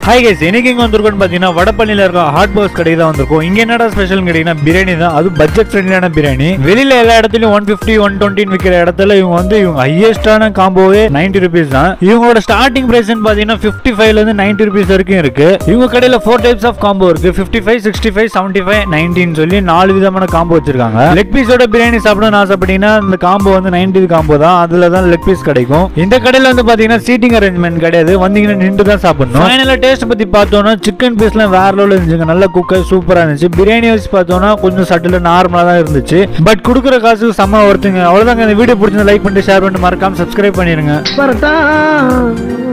hi guys இன்னைக்கு எங்க வந்திருக்கோம்னு பாத்தீங்கன்னா வடபழனில இருக்க ஹாட் பாக்ஸ் கடைக்கு தான் வந்திருக்கோம் இங்க என்னடா ஸ்பெஷல் கேட்டீங்கன்னா பிரியாணி தான் அது பட்ஜெட் ஃப்ரெண்ட்லியான பிரியாணி வெளியில எல்லா இடத்துலயும் ஒன் பிப்டி ஒன் டுவெண்ட்டி விற்கிற இடத்துல இவங்க வந்து இவங்க ஹையஸ்டான காம்போவே நைன்டி ருபீஸ் தான் இவங்களோட ஸ்டார்டிங் பிரைஸ் பாத்தீங்கன்னா பிப்டி ஃபைவ்ல இருந்து நைன்டி ருபீஸ் வரைக்கும் இருக்கு இவங்க கடையில ஃபோர் டைப்ஸ் ஆஃப் காம்போ இருக்கு fifty five sixty five seventy five நைன்டின்னு சொல்லி நாலு விதமான காம்போ வச்சிருக்காங்க லெக் பீஸோட பிரியாணி சாப்பிடணும்னு ஆசைப்பட்டீங்கன்னா இந்த காம்போ வந்து நைன்டி காம்போ தான் அதுல தான் லெக் பீஸ் கிடைக்கும் இந்த கடையில வந்து பாத்தீங்கன்னா சீட்டிங் அரேஞ்ச்மெண்ட் கிடையாது வந்தீங்கன்னா நின்று தான் சாப்பிடணும் ஃபைனலா டேஸ்ட் பத்தி பார்த்தோம்னா சிக்கன் பீஸ்லாம் வேற லெவலில் இருந்துச்சுங்க நல்ல குக்கர் சூப்பரா இருந்துச்சு பிரியாணி வச்சு பார்த்தோம்னா கொஞ்சம் சட்டில் நார்மலா தான் இருந்துச்சு பட் கொடுக்குற காசுக்கு செம்ம ஒருத்துங்க அவ்வளவுதாங்க இந்த வீடியோ பிடிச்சது லைக் பண்ணிட்டு ஷேர் பண்ணிட்டு மறக்காம சப்ஸ்கிரைப் பண்ணிருங்க பரட்டா